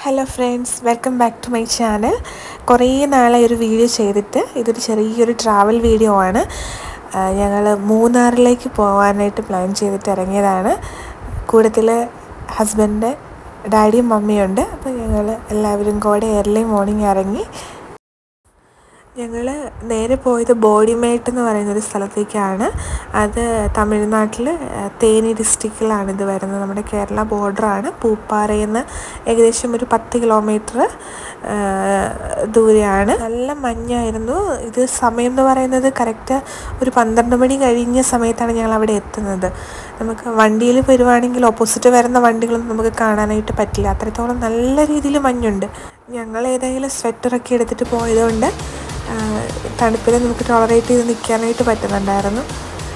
hello friends welcome back to my channel കുറേ നാളായി ഒരു വീഡിയോ ചെയ്തിട്ട് ഇതൊരു ചെറിയൊരു ട്രാവൽ വീഡിയോ ആണ് ഞങ്ങൾ മൂന്നാറിലേക്ക് പോകാനായിട്ട് പ്ലാൻ ചെയ്തിട്ട് ഇറങ്ങിയതാണ് കൂട്ടത്തിൽ ഹസ്ബൻഡ് ഡാഡിയും മമ്മിയുണ്ട് അപ്പോൾ ഞങ്ങൾ എല്ലാവരും കൂടെ എയർലി മോർണിംഗ് ഇറങ്ങി ഞങ്ങൾ നേരെ പോയത് ബോഡിമേട്ട് എന്ന് പറയുന്ന ഒരു സ്ഥലത്തേക്കാണ് അത് തമിഴ്നാട്ടിൽ തേനി ഡിസ്ട്രിക്റ്റിലാണ് ഇത് വരുന്നത് നമ്മുടെ കേരള ബോർഡറാണ് പൂപ്പാറയിൽ നിന്ന് ഏകദേശം ഒരു പത്ത് കിലോമീറ്റർ ദൂരെയാണ് നല്ല മഞ്ഞായിരുന്നു ഇത് സമയം എന്ന് പറയുന്നത് കറക്റ്റ് ഒരു പന്ത്രണ്ട് മണി കഴിഞ്ഞ സമയത്താണ് ഞങ്ങൾ അവിടെ എത്തുന്നത് നമുക്ക് വണ്ടിയിൽ വരുവാണെങ്കിൽ ഓപ്പോസിറ്റ് വരുന്ന വണ്ടികളൊന്നും നമുക്ക് കാണാനായിട്ട് പറ്റില്ല അത്രത്തോളം നല്ല രീതിയിൽ മഞ്ഞുണ്ട് ഞങ്ങൾ ഏതെങ്കിലും സ്വെറ്ററൊക്കെ എടുത്തിട്ട് പോയതുകൊണ്ട് തണുപ്പിൽ നമുക്ക് ടോളറേറ്റ് ചെയ്ത് നിൽക്കാനായിട്ട് പറ്റുന്നുണ്ടായിരുന്നു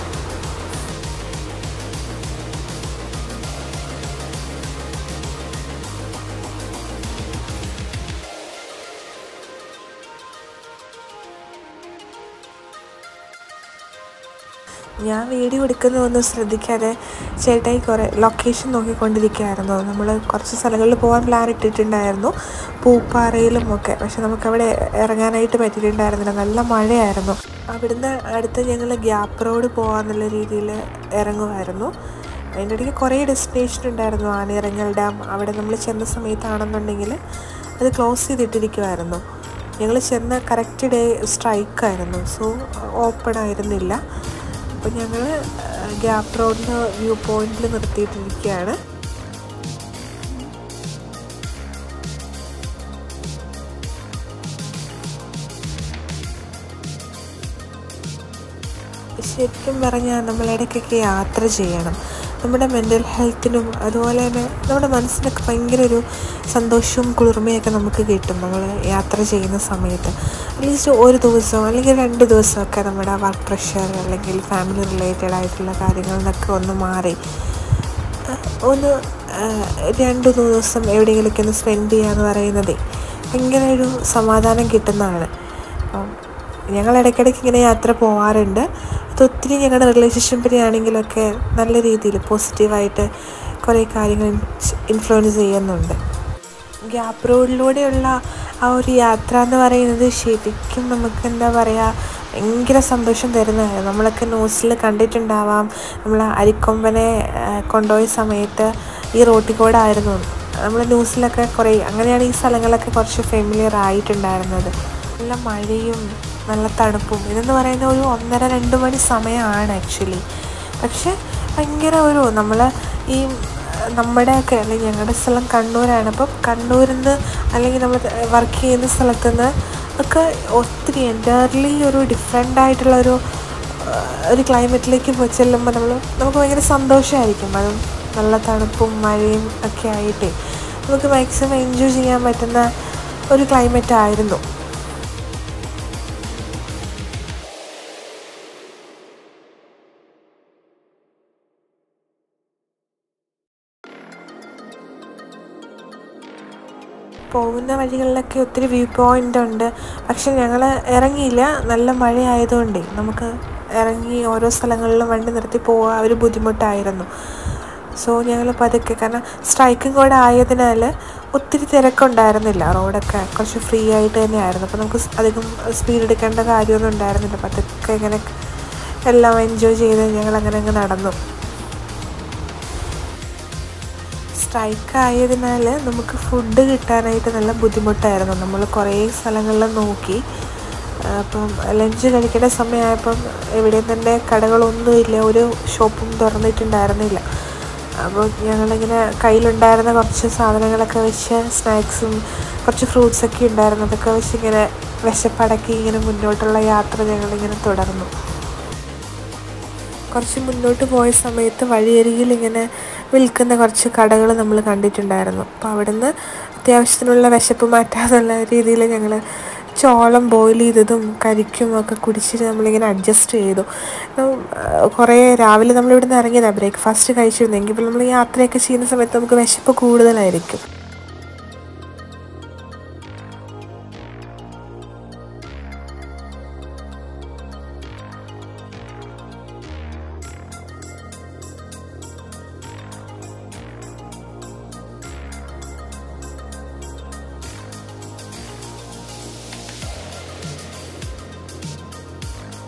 ഞാൻ വീഡിയോ എടുക്കുന്നതൊന്നും ശ്രദ്ധിക്കാതെ ചേട്ടായി കുറേ ലൊക്കേഷൻ നോക്കിക്കൊണ്ടിരിക്കുകയായിരുന്നു നമ്മൾ കുറച്ച് സ്ഥലങ്ങളിൽ പോകാൻ പ്ലാൻ ഇട്ടിട്ടുണ്ടായിരുന്നു പൂപ്പാറയിലും ഒക്കെ പക്ഷെ നമുക്കവിടെ ഇറങ്ങാനായിട്ട് പറ്റിയിട്ടുണ്ടായിരുന്നില്ല നല്ല മഴയായിരുന്നു അവിടുന്ന് അടുത്ത് ഞങ്ങൾ ഗ്യാപ്പ് റോഡ് പോകാമെന്നുള്ള രീതിയിൽ ഇറങ്ങുമായിരുന്നു അതിൻ്റെ ഇടയ്ക്ക് കുറേ ഡെസ്റ്റിനേഷൻ ഉണ്ടായിരുന്നു ആനിറങ്ങൽ ഡാം അവിടെ നമ്മൾ ചെന്ന സമയത്താണെന്നുണ്ടെങ്കിൽ അത് ക്ലോസ് ചെയ്തിട്ടിരിക്കുമായിരുന്നു ഞങ്ങൾ ചെന്ന കറക്റ്റ് ഡേ സ്ട്രൈക്കായിരുന്നു സോ ഓപ്പൺ ആയിരുന്നില്ല അപ്പോൾ ഞങ്ങൾ ഗ്യാപ്പ് റോഡിൽ വ്യൂ പോയിന്റിൽ നിർത്തിയിട്ടിരിക്കുകയാണ് ശരിക്കും പറഞ്ഞാൽ നമ്മൾ ഇടയ്ക്കൊക്കെ യാത്ര ചെയ്യണം നമ്മുടെ മെൻ്റൽ ഹെൽത്തിനും അതുപോലെ തന്നെ നമ്മുടെ മനസ്സിനൊക്കെ ഭയങ്കര ഒരു സന്തോഷവും കുളിർമയൊക്കെ നമുക്ക് കിട്ടും നമ്മൾ യാത്ര ചെയ്യുന്ന സമയത്ത് അറ്റ്ലീസ്റ്റ് ഒരു ദിവസം അല്ലെങ്കിൽ രണ്ട് ദിവസമൊക്കെ നമ്മുടെ വർക്ക് പ്രഷർ അല്ലെങ്കിൽ ഫാമിലി റിലേറ്റഡ് ആയിട്ടുള്ള കാര്യങ്ങളിൽ നിന്നൊക്കെ ഒന്ന് മാറി ഒന്ന് രണ്ട് ദിവസം എവിടെയെങ്കിലുമൊക്കെ ഒന്ന് സ്പെൻഡ് ചെയ്യുക എന്ന് പറയുന്നത് ഭയങ്കര ഒരു സമാധാനം കിട്ടുന്നതാണ് അപ്പം ഞങ്ങൾ ഇടയ്ക്കിടയ്ക്ക് ഇങ്ങനെ യാത്ര പോകാറുണ്ട് അത് ഒത്തിരി ഞങ്ങളുടെ റിലേഷൻഷിപ്പിനെയാണെങ്കിലൊക്കെ നല്ല രീതിയിൽ പോസിറ്റീവായിട്ട് കുറേ കാര്യങ്ങൾ ഇൻഫ്ലുവൻസ് ചെയ്യുന്നുണ്ട് ഗ്യാപ്പ് റോഡിലൂടെയുള്ള ആ ഒരു യാത്ര എന്ന് പറയുന്നത് ശരിക്കും നമുക്ക് എന്താ പറയുക ഭയങ്കര സന്തോഷം തരുന്നതാണ് നമ്മളൊക്കെ ന്യൂസിൽ കണ്ടിട്ടുണ്ടാവാം നമ്മൾ അരിക്കൊമ്പനെ കൊണ്ടുപോയ സമയത്ത് ഈ റോട്ടിൽ കൂടെ ആയിരുന്നു നമ്മൾ ന്യൂസിലൊക്കെ കുറേ അങ്ങനെയാണ് ഈ സ്ഥലങ്ങളൊക്കെ കുറച്ച് ഫെമിലിയർ ആയിട്ടുണ്ടായിരുന്നത് നല്ല മഴയും നല്ല തണുപ്പും ഇതെന്ന് പറയുന്ന ഒരു ഒന്നര രണ്ട് മണി സമയമാണ് ആക്ച്വലി പക്ഷെ ഭയങ്കര ഒരു നമ്മൾ ഈ നമ്മുടെയൊക്കെ അല്ലെങ്കിൽ ഞങ്ങളുടെ സ്ഥലം കണ്ണൂരാണ് അപ്പം കണ്ണൂരിൽ നിന്ന് അല്ലെങ്കിൽ നമ്മൾ വർക്ക് ചെയ്യുന്ന സ്ഥലത്തു നിന്ന് ഒക്കെ ഒത്തിരി എൻറ്റയർലി ഒരു ഡിഫറെൻ്റ് ആയിട്ടുള്ള ഒരു ഒരു ക്ലൈമറ്റിലേക്ക് പോയി ചെല്ലുമ്പോൾ നമ്മൾ നമുക്ക് ഭയങ്കര സന്തോഷമായിരിക്കും അതും നല്ല തണുപ്പും മഴയും ഒക്കെ ആയിട്ട് നമുക്ക് മാക്സിമം എൻജോയ് ചെയ്യാൻ പറ്റുന്ന ഒരു ക്ലൈമറ്റ് ആയിരുന്നു പോകുന്ന വഴികളിലൊക്കെ ഒത്തിരി വ്യൂ പോയിൻ്റ് ഉണ്ട് പക്ഷെ ഞങ്ങൾ ഇറങ്ങിയില്ല നല്ല മഴയായതുകൊണ്ടേ നമുക്ക് ഇറങ്ങി ഓരോ സ്ഥലങ്ങളിലും വണ്ടി നിർത്തി പോവുക ഒരു ബുദ്ധിമുട്ടായിരുന്നു സോ ഞങ്ങൾ പതുക്കെ കാരണം സ്ട്രൈക്കും കൂടെ ആയതിനാൽ ഒത്തിരി തിരക്കുണ്ടായിരുന്നില്ല റോഡൊക്കെ കുറച്ച് ഫ്രീ ആയിട്ട് തന്നെയായിരുന്നു അപ്പോൾ നമുക്ക് അധികം സ്പീഡ് എടുക്കേണ്ട കാര്യമൊന്നും ഉണ്ടായിരുന്നില്ല പതുക്കെ ഇങ്ങനെ എല്ലാം എൻജോയ് ചെയ്ത് ഞങ്ങൾ അങ്ങനെ അങ്ങ് നടന്നു സ്ട്രൈക്ക് ആയതിനാൽ നമുക്ക് ഫുഡ് കിട്ടാനായിട്ട് നല്ല ബുദ്ധിമുട്ടായിരുന്നു നമ്മൾ കുറേ സ്ഥലങ്ങളിൽ നോക്കി അപ്പം ലഞ്ച് കഴിക്കേണ്ട സമയമായപ്പം എവിടെയും തന്നെ കടകളൊന്നുമില്ല ഒരു ഷോപ്പും തുറന്നിട്ടുണ്ടായിരുന്നില്ല അപ്പോൾ ഞങ്ങളിങ്ങനെ കയ്യിലുണ്ടായിരുന്ന കുറച്ച് സാധനങ്ങളൊക്കെ വെച്ച് സ്നാക്സും കുറച്ച് ഫ്രൂട്ട്സൊക്കെ ഉണ്ടായിരുന്നു അതൊക്കെ വെച്ച് ഇങ്ങനെ വിശപ്പടക്കി ഇങ്ങനെ മുന്നോട്ടുള്ള യാത്ര ഞങ്ങളിങ്ങനെ തുടർന്നു കുറച്ച് മുന്നോട്ട് പോയ സമയത്ത് വഴിയരികിൽ ഇങ്ങനെ വിൽക്കുന്ന കുറച്ച് കടകൾ നമ്മൾ കണ്ടിട്ടുണ്ടായിരുന്നു അപ്പോൾ അവിടുന്ന് അത്യാവശ്യത്തിനുള്ള വിശപ്പ് മാറ്റാന്നുള്ള രീതിയിൽ ഞങ്ങൾ ചോളം ബോയിൽ ചെയ്തതും കരിക്കും ഒക്കെ കുടിച്ചിട്ട് നമ്മളിങ്ങനെ അഡ്ജസ്റ്റ് ചെയ്തു കുറേ രാവിലെ നമ്മളിവിടുന്ന് ഇറങ്ങിയതാണ് ബ്രേക്ക്ഫാസ്റ്റ് കഴിച്ചിരുന്നെങ്കിൽ നമ്മൾ യാത്രയൊക്കെ ചെയ്യുന്ന സമയത്ത് നമുക്ക് വിശപ്പ് കൂടുതലായിരിക്കും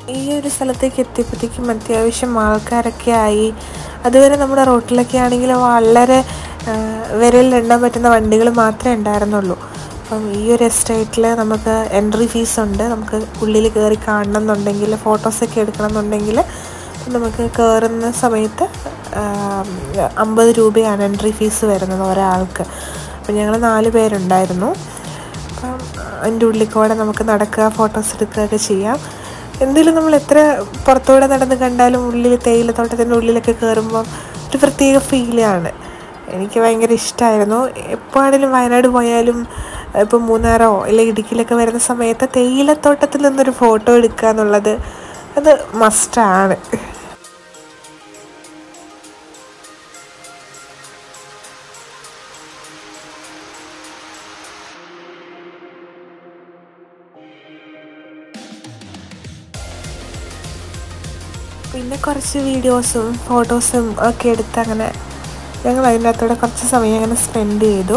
ഈ ഒരു സ്ഥലത്തേക്ക് എത്തിയപ്പോഴത്തേക്കും അത്യാവശ്യം ആൾക്കാരൊക്കെ ആയി അതുവരെ നമ്മുടെ റോട്ടിലൊക്കെ ആണെങ്കിൽ വളരെ ആ, വിരലിൽ എണ്ണാൻ പറ്റുന്ന വണ്ടികൾ മാത്രമേ ഉണ്ടായിരുന്നുള്ളൂ അപ്പം ഈ ഒരു എസ്റ്റേറ്റിൽ നമുക്ക് എൻട്രി ഫീസ് ഉണ്ട് നമുക്ക് ഉള്ളിൽ കയറി കാണണം എന്നുണ്ടെങ്കിൽ ഫോട്ടോസൊക്കെ എടുക്കണം എന്നുണ്ടെങ്കിൽ നമുക്ക് കയറുന്ന സമയത്ത് അമ്പത് രൂപയാണ് എൻട്രി ഫീസ് വരുന്നത് ഒരാൾക്ക് അപ്പം ഞങ്ങൾ നാല് പേരുണ്ടായിരുന്നു അപ്പം അതിൻ്റെ ഉള്ളിൽ കൂടെ നമുക്ക് നടക്കുക ഫോട്ടോസ് എടുക്കുകയൊക്കെ ചെയ്യാം എന്തെങ്കിലും നമ്മൾ എത്ര പുറത്തൂടെ നടന്ന് കണ്ടാലും ഉള്ളിൽ തേയിലത്തോട്ടത്തിൻ്റെ ഉള്ളിലൊക്കെ കയറുമ്പം ഒരു പ്രത്യേക ഫീലാണ് എനിക്ക് ഭയങ്കര ഇഷ്ടമായിരുന്നു എപ്പോഴാണെങ്കിലും വയനാട് പോയാലും ഇപ്പം മൂന്നാറോ അല്ലെങ്കിൽ ഇടുക്കിയിലൊക്കെ വരുന്ന സമയത്ത് തേയിലത്തോട്ടത്തിൽ നിന്നൊരു ഫോട്ടോ എടുക്കുക എന്നുള്ളത് അത് മസ്റ്റാണ് പിന്നെ കുറച്ച് വീഡിയോസും ഫോട്ടോസും ഒക്കെ എടുത്ത് അങ്ങനെ ഞങ്ങൾ അതിൻ്റെ അകത്തൂടെ കുറച്ച് സമയം അങ്ങനെ സ്പെൻഡ് ചെയ്തു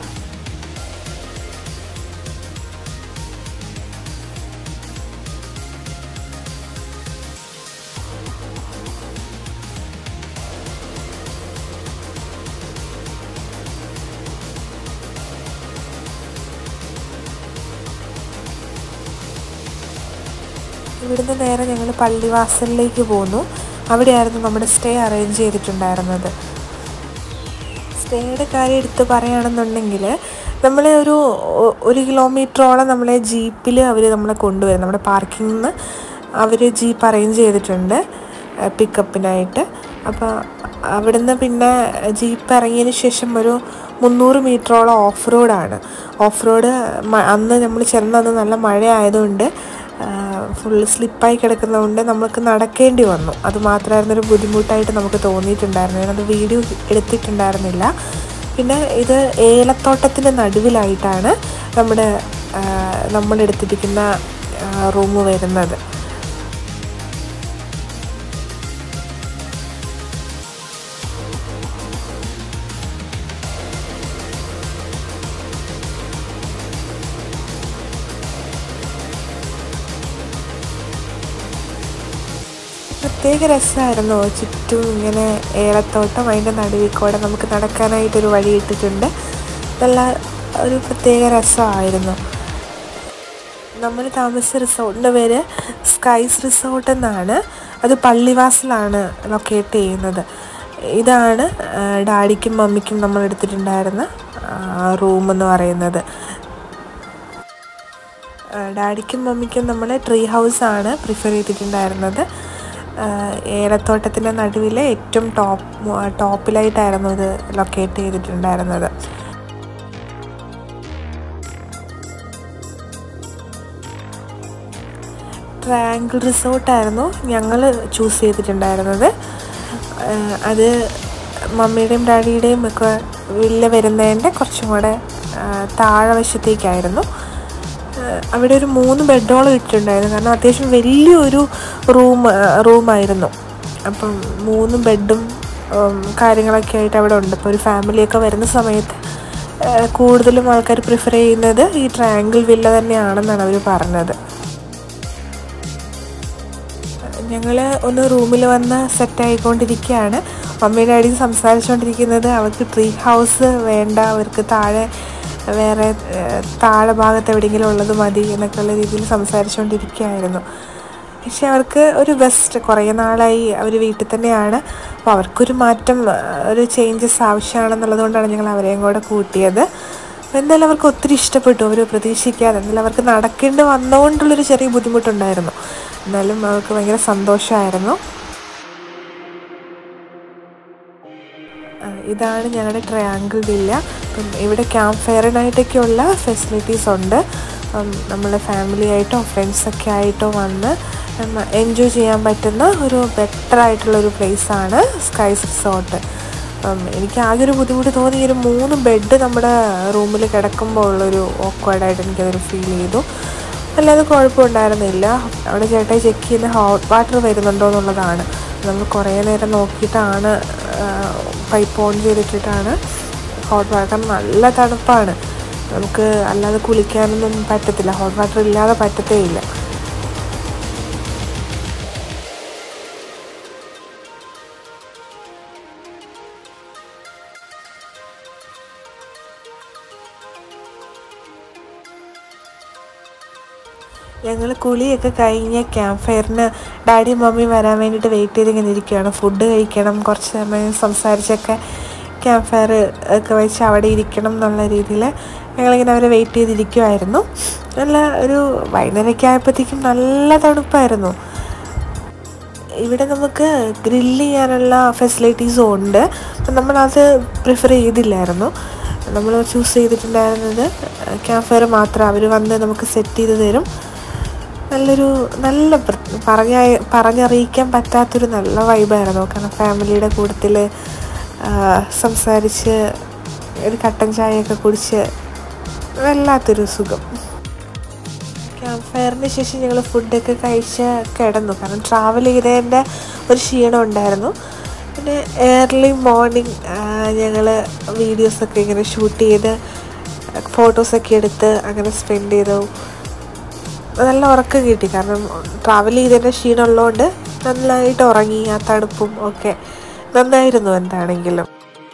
ഇവിടുന്ന് നേരെ ഞങ്ങൾ പള്ളിവാസലിലേക്ക് പോന്നു അവിടെയായിരുന്നു നമ്മുടെ സ്റ്റേ അറേഞ്ച് ചെയ്തിട്ടുണ്ടായിരുന്നത് സ്റ്റേയുടെ കാര്യം എടുത്ത് പറയുകയാണെന്നുണ്ടെങ്കിൽ നമ്മളെ ഒരു ഒ- ഒരു കിലോമീറ്ററോളം നമ്മളെ ജീപ്പിൽ അവർ നമ്മളെ കൊണ്ടുവരും നമ്മുടെ പാർക്കിങ്ങിൽ നിന്ന് അവർ ജീപ്പ് അറേഞ്ച് ചെയ്തിട്ടുണ്ട് പിക്കപ്പിനായിട്ട് അപ്പോൾ അവിടുന്ന് പിന്നെ ജീപ്പ് ഇറങ്ങിയതിന് ശേഷം ഒരു മുന്നൂറ് മീറ്ററോളം ഓഫ് റോഡാണ് ഓഫ് റോഡ് അന്ന് നമ്മൾ ചെന്നത് നല്ല മഴ ആയതുകൊണ്ട് ഫുള്ള് സ്ലിപ്പായി കിടക്കുന്നതുകൊണ്ട് നമുക്ക് നടക്കേണ്ടി വന്നു അത് മാത്രമായിരുന്നു ഒരു ബുദ്ധിമുട്ടായിട്ട് നമുക്ക് തോന്നിയിട്ടുണ്ടായിരുന്നു ഞാനത് വീഡിയോ എടുത്തിട്ടുണ്ടായിരുന്നില്ല പിന്നെ ഇത് ഏലത്തോട്ടത്തിൻ്റെ നടുവിലായിട്ടാണ് നമ്മുടെ ആ, നമ്മളെടുത്തിരിക്കുന്ന റൂം വരുന്നത് പ്രത്യേക രസമായിരുന്നു ചുറ്റും ഇങ്ങനെ ഏലത്തോട്ടം അതിൻ്റെ നടുവിൽ കൂടെ നമുക്ക് നടക്കാനായിട്ടൊരു വഴി ഇട്ടിട്ടുണ്ട് നല്ല ഒരു പ്രത്യേക രസമായിരുന്നു നമ്മൾ താമസിച്ച റിസോർട്ടിൻ്റെ പേര് സ്കൈസ് റിസോർട്ട് എന്നാണ് അത് പള്ളിവാസലാണ് ലൊക്കേറ്റ് ചെയ്യുന്നത് ഇതാണ് ആ, ഡാഡിക്കും മമ്മിക്കും നമ്മൾ എടുത്തിട്ടുണ്ടായിരുന്ന റൂം എന്ന് പറയുന്നത് ആ, ഡാഡിക്കും മമ്മിക്കും നമ്മൾ ട്രീ ഹൗസ് ആണ് പ്രിഫർ ചെയ്തിട്ടുണ്ടായിരുന്നത് ആ, ഏലത്തോട്ടത്തിൻ്റെ നടുവിലെ ഏറ്റവും ടോപ്പ് ടോപ്പിലായിട്ടായിരുന്നു ഇത് ലൊക്കേറ്റ് ചെയ്തിട്ടുണ്ടായിരുന്നത് ട്രയാങ്കിൾ റിസോർട്ടായിരുന്നു ഞങ്ങൾ ചൂസ് ചെയ്തിട്ടുണ്ടായിരുന്നത് ആ, അത് മമ്മിയുടെയും ഡാഡിയുടെയും ഒക്കെ വില്ല വരുന്നതിൻ്റെ കുറച്ചും കൂടെ ആ, താഴെ വശത്തേക്കായിരുന്നു ആ, അവിടെ ഒരു മൂന്ന് ബെഡോളം ഇട്ടിട്ടുണ്ടായിരുന്നു കാരണം അത്യാവശ്യം വലിയൊരു റൂം റൂമായിരുന്നു അപ്പം മൂന്ന് ബെഡും ഉം, കാര്യങ്ങളൊക്കെ ആയിട്ട് അവിടെ ഉണ്ട് ഇപ്പോൾ ഒരു ഫാമിലിയൊക്കെ വരുന്ന സമയത്ത് ആ, കൂടുതലും ആൾക്കാർ പ്രിഫർ ചെയ്യുന്നത് ഈ ട്രയാങ്കിൾ വില്ല തന്നെയാണെന്നാണ് അവർ പറഞ്ഞത് ഞങ്ങൾ ഒന്ന് റൂമിൽ വന്ന് സെറ്റ് ആയിക്കൊണ്ടിരിക്കുകയാണ് മമ്മിയുടെ ഡാഡിയും സംസാരിച്ചുകൊണ്ടിരിക്കുന്നത് അവർക്ക് ട്രീ ഹൗസ് വേണ്ട അവർക്ക് താഴെ വേറെ ഏഹ്, താഴെ ഭാഗത്ത് എവിടെയെങ്കിലും ഉള്ളത് മതി എന്നൊക്കെയുള്ള രീതിയിൽ സംസാരിച്ചുകൊണ്ടിരിക്കുകയായിരുന്നു പക്ഷെ അവർക്ക് ഒരു ബെസ്റ്റ് കുറേ നാളായി അവർ വീട്ടിൽ തന്നെയാണ് അപ്പോൾ അവർക്കൊരു മാറ്റം ഏഹ്, ഒരു ചേഞ്ചസ് ആവശ്യമാണെന്നുള്ളത് കൊണ്ടാണ് ഞങ്ങൾ അവരെയും കൂടെ കൂട്ടിയത് അപ്പോൾ എന്തായാലും അവർക്ക് ഒത്തിരി ഇഷ്ടപ്പെട്ടു അവർ പ്രതീക്ഷിക്കാതെ എന്നാലും അവർക്ക് നടക്കേണ്ടി വന്നുകൊണ്ടുള്ളൊരു ചെറിയ ബുദ്ധിമുട്ടുണ്ടായിരുന്നു എന്നാലും അവർക്ക് ഭയങ്കര സന്തോഷമായിരുന്നു ആ, ഇതാണ് ഞങ്ങളുടെ ട്രയാങ്കിൾ വില്ല അപ്പം ഇവിടെ ക്യാമ്പ് ഫയറിനായിട്ടൊക്കെയുള്ള ഫെസിലിറ്റീസ് ഉണ്ട് അപ്പം നമ്മൾ ഫാമിലി ആയിട്ടോ ഫ്രണ്ട്സൊക്കെ ആയിട്ടോ വന്ന് എൻജോയ് ചെയ്യാൻ പറ്റുന്ന ഒരു ബെറ്റർ ആയിട്ടുള്ള ഒരു പ്ലേസാണ് സ്കൈസ് റിസോർട്ട് അപ്പം എനിക്ക് ആകെ ഒരു ബുദ്ധിമുട്ട് തോന്നി ഈ ഒരു മൂന്ന് ബെഡ് നമ്മുടെ റൂമിൽ കിടക്കുമ്പോൾ ഉള്ളൊരു ഓക്വേർഡായിട്ട് എനിക്കതൊരു ഫീൽ ചെയ്തു അല്ലാതെ കുഴപ്പമുണ്ടായിരുന്നില്ല അവിടെ ചേട്ടായി ചെക്ക് ചെയ്യുന്ന ഹോട്ട് വാട്ടർ വരുന്നുണ്ടോ എന്നുള്ളതാണ് നമ്മൾ കുറേ നേരം നോക്കിയിട്ടാണ് പൈപ്പ് ഓൺ ചെയ്തിട്ടിട്ടാണ് ഹോട്ട് വാട്ടർ നല്ല തണുപ്പാണ് നമുക്ക് അല്ലാതെ കുളിക്കാനൊന്നും പറ്റത്തില്ല ഹോട്ട് വാട്ടർ ഇല്ലാതെ പറ്റത്തേ ഇല്ല ഞങ്ങൾ കുളിയൊക്കെ കഴിഞ്ഞ് ക്യാമ്പ് ഫയറിന് ഡാഡിയും മമ്മിയും വരാൻ വേണ്ടിയിട്ട് വെയിറ്റ് ചെയ്തിങ്ങനെ ഇരിക്കുകയാണ് ഫുഡ് കഴിക്കണം കുറച്ച് സമയം സംസാരിച്ചൊക്കെ ക്യാമ്പ് ഫയർ ഒക്കെ വെച്ച് അവിടെ ഇരിക്കണം എന്നുള്ള രീതിയിൽ ഞങ്ങളിങ്ങനെ അവരെ വെയിറ്റ് ചെയ്തിരിക്കുമായിരുന്നു നല്ല ഒരു വൈകുന്നേരമൊക്കെ ആയപ്പോഴത്തേക്കും നല്ല തണുപ്പായിരുന്നു ഇവിടെ നമുക്ക് ഗ്രില്ല് ചെയ്യാനുള്ള ഫെസിലിറ്റീസും ഉണ്ട് അപ്പം നമ്മളത് പ്രിഫർ ചെയ്തില്ലായിരുന്നു നമ്മൾ ചൂസ് ചെയ്തിട്ടുണ്ടായിരുന്നത് ക്യാമ്പ് ഫയർ മാത്രം അവർ വന്ന് നമുക്ക് സെറ്റ് ചെയ്ത് തരും നല്ലൊരു നല്ല പറഞ്ഞ പറഞ്ഞറിയിക്കാൻ പറ്റാത്തൊരു നല്ല വൈബായിരുന്നു കാരണം ഫാമിലിയുടെ കൂട്ടത്തിൽ സംസാരിച്ച് ഒരു കട്ടൻ ചായയൊക്കെ കുടിച്ച് വല്ലാത്തൊരു സുഖം ക്യാമ്പ് ഫയറിന് ശേഷം ഞങ്ങൾ ഫുഡൊക്കെ കഴിച്ച് കിടന്നു കാരണം ട്രാവൽ ചെയ്തതിൻ്റെ ഒരു ക്ഷീണം ഉണ്ടായിരുന്നു പിന്നെ ഏർലി മോർണിംഗ് ഞങ്ങൾ വീഡിയോസൊക്കെ ഇങ്ങനെ ഷൂട്ട് ചെയ്ത് ഫോട്ടോസൊക്കെ എടുത്ത് അങ്ങനെ സ്പെൻഡ് ചെയ്തു നല്ല ഉറക്കം കിട്ടി കാരണം ട്രാവൽ ചെയ്തതിൻ്റെ ക്ഷീണം ഉള്ളതുകൊണ്ട് നന്നായിട്ട് ഉറങ്ങി ആ തണുപ്പും ഒക്കെ നന്നായിരുന്നു എന്താണെങ്കിലും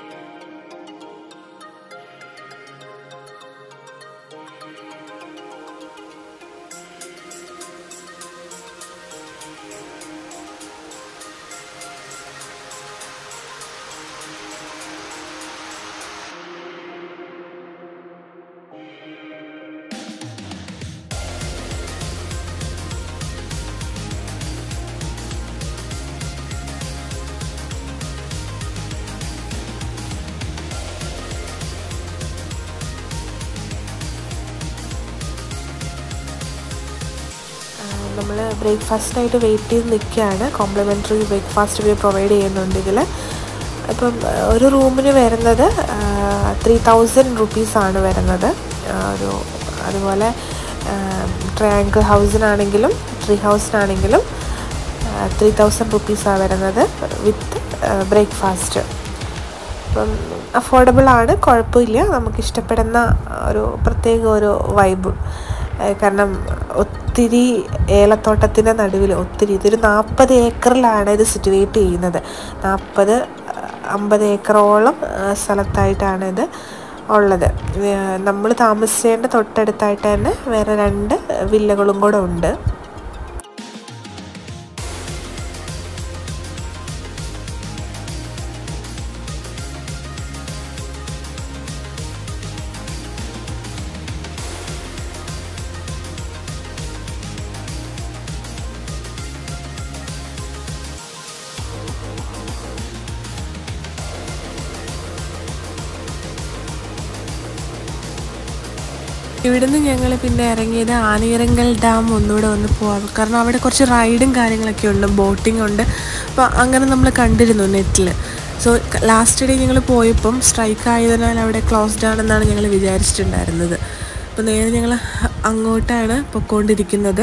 നമ്മൾ ബ്രേക്ക്ഫാസ്റ്റിനായിട്ട് വെയിറ്റ് ചെയ്ത് നിൽക്കുകയാണ് കോംപ്ലിമെൻ്ററി ബ്രേക്ക്ഫാസ്റ്റ് ഇവർ പ്രൊവൈഡ് ചെയ്യുന്നുണ്ട് ഇതിൽ അപ്പം ഒരു റൂമിന് വരുന്നത് ത്രീ തൗസൻഡ് റുപ്പീസാണ് വരുന്നത് ഒരു അതുപോലെ ട്രയാങ്കിൾ ഹൗസിനാണെങ്കിലും ട്രീ ഹൗസിനാണെങ്കിലും ത്രീ തൗസൻഡ് റുപ്പീസാണ് വരുന്നത് വിത്ത് ബ്രേക്ക്ഫാസ്റ്റ് അപ്പം അഫോർഡബിൾ ആണ് കുഴപ്പമില്ല നമുക്ക് ഇഷ്ടപ്പെടുന്ന ഒരു പ്രത്യേക ഒരു വൈബ് കാരണം ഒത്തിരി ഏലത്തോട്ടത്തിൻ്റെ നടുവിൽ ഒത്തിരി ഇതൊരു നാൽപ്പത് ഏക്കറിലാണ് ഇത് സിറ്റുവേറ്റ് ചെയ്യുന്നത് നാൽപ്പത് അമ്പത് ഏക്കറോളം സ്ഥലത്തായിട്ടാണ് ഇത് ഉള്ളത് നമ്മൾ താമസിച്ചേണ്ട തൊട്ടടുത്തായിട്ട് തന്നെ വേറെ രണ്ട് വില്ലകളും കൂടെ ഉണ്ട് ഇവിടുന്ന് ഞങ്ങൾ പിന്നെ ഇറങ്ങിയത് ആനയിറങ്കൽ ഡാം ഒന്നുകൂടെ ഒന്ന് പോവാം കാരണം അവിടെ കുറച്ച് റൈഡും കാര്യങ്ങളൊക്കെ ഉണ്ട് ബോട്ടിംഗ് ഉണ്ട് അപ്പോൾ അങ്ങനെ നമ്മൾ കണ്ടിരുന്നു നെറ്റിൽ സോ ലാസ്റ്റ് ഡേ ഞങ്ങൾ പോയപ്പം സ്ട്രൈക്ക് ആയതിനാൽ അവിടെ ക്ലോസ്ഡ് ആണെന്നാണ് ഞങ്ങൾ വിചാരിച്ചിട്ടുണ്ടായിരുന്നത് അപ്പോൾ നേരെ ഞങ്ങൾ അങ്ങോട്ടാണ് പൊയ്ക്കൊണ്ടിരിക്കുന്നത്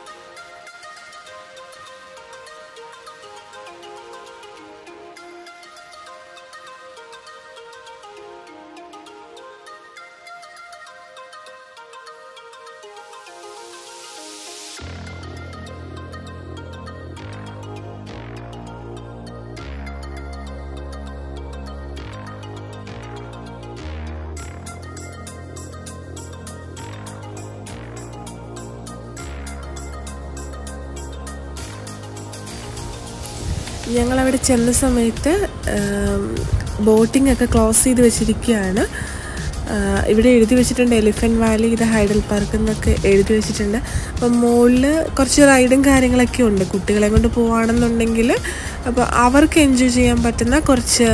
ഞങ്ങളവിടെ ചെന്ന സമയത്ത് ബോട്ടിംഗ് ഒക്കെ ക്ലോസ് ചെയ്ത് വെച്ചിരിക്കുകയാണ് ഇവിടെ എഴുതി വെച്ചിട്ടുണ്ട് എലിഫൻറ്റ് വാലി ഇത് ഹൈഡൽ പാർക്ക് എന്നൊക്കെ എഴുതി വെച്ചിട്ടുണ്ട് അപ്പം മുകളിൽ കുറച്ച് റൈഡും കാര്യങ്ങളൊക്കെ ഉണ്ട് കുട്ടികളെ കൊണ്ട് പോവുകയാണെന്നുണ്ടെങ്കിൽ അപ്പോൾ അവർക്ക് എൻജോയ് ചെയ്യാൻ പറ്റുന്ന കുറച്ച്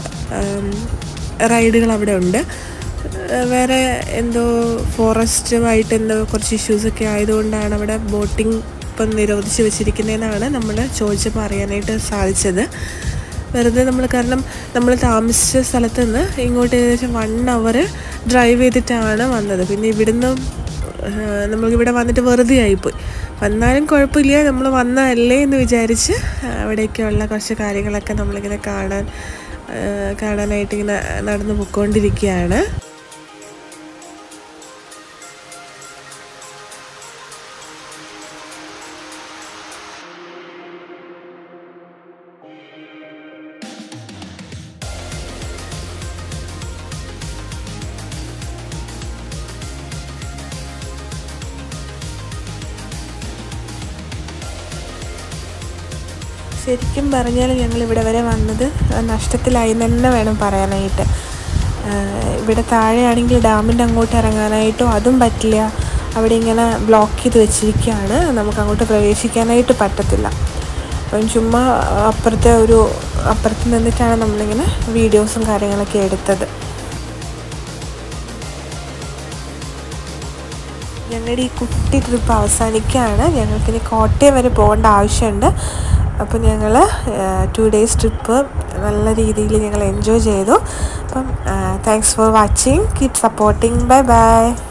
റൈഡുകൾ അവിടെ ഉണ്ട് വേറെ എന്തോ ഫോറസ്റ്റുമായിട്ട് എന്തോ കുറച്ച് ഇഷ്യൂസൊക്കെ ആയതുകൊണ്ടാണ് അവിടെ ബോട്ടിംഗ് ഇപ്പം നിരോധിച്ച് വെച്ചിരിക്കുന്നതെന്നാണ് നമ്മൾ ചോദിച്ചപ്പോൾ അറിയാനായിട്ട് സാധിച്ചത് വെറുതെ നമ്മൾ കാരണം നമ്മൾ താമസിച്ച സ്ഥലത്ത് നിന്ന് ഇങ്ങോട്ട് ഏകദേശം വൺ അവർ ഡ്രൈവ് ചെയ്തിട്ടാണ് വന്നത് പിന്നെ ഇവിടുന്ന് നമ്മളിവിടെ വന്നിട്ട് വെറുതെ ആയിപ്പോയി വന്നാലും കുഴപ്പമില്ല നമ്മൾ വന്നതല്ലേ എന്ന് വിചാരിച്ച് അവിടേക്കുള്ള കുറച്ച് കാര്യങ്ങളൊക്കെ നമ്മളിങ്ങനെ കാണാൻ കാണാനായിട്ട് ഇങ്ങനെ നടന്നു പൊയ്ക്കൊണ്ടിരിക്കുകയാണ് ശരിക്കും പറഞ്ഞാൽ ഞങ്ങൾ ഇവിടെ വരെ വന്നത് നഷ്ടത്തിലായി എന്ന് തന്നെ വേണം പറയാനായിട്ട് ആഹ് ഇവിടെ താഴെയാണെങ്കിൽ ഡാമിൻ്റെ അങ്ങോട്ട് ഇറങ്ങാനായിട്ടോ അതും പറ്റില്ല അവിടെ ഇങ്ങനെ ബ്ലോക്ക് ചെയ്ത് വെച്ചിരിക്കുകയാണ് നമുക്ക് അങ്ങോട്ട് പ്രവേശിക്കാനായിട്ട് പറ്റത്തില്ല അപ്പം ചുമ്മാ അപ്പുറത്തെ ഒരു അപ്പുറത്ത് നിന്നിട്ടാണ് നമ്മളിങ്ങനെ വീഡിയോസും കാര്യങ്ങളൊക്കെ എടുത്തത് ഞങ്ങളുടെ ഈ കുട്ടി ട്രിപ്പ് അവസാനിക്കുകയാണ് ഞങ്ങൾക്കിനി കോട്ടയം വരെ പോകേണ്ട ആവശ്യമുണ്ട് അപ്പോൾ ഞങ്ങൾ ടു ഡേയ്സ് ട്രിപ്പ് നല്ല രീതിയിൽ ഞങ്ങൾ എൻജോയ് ചെയ്തു അപ്പം thanks for watching keep supporting bye by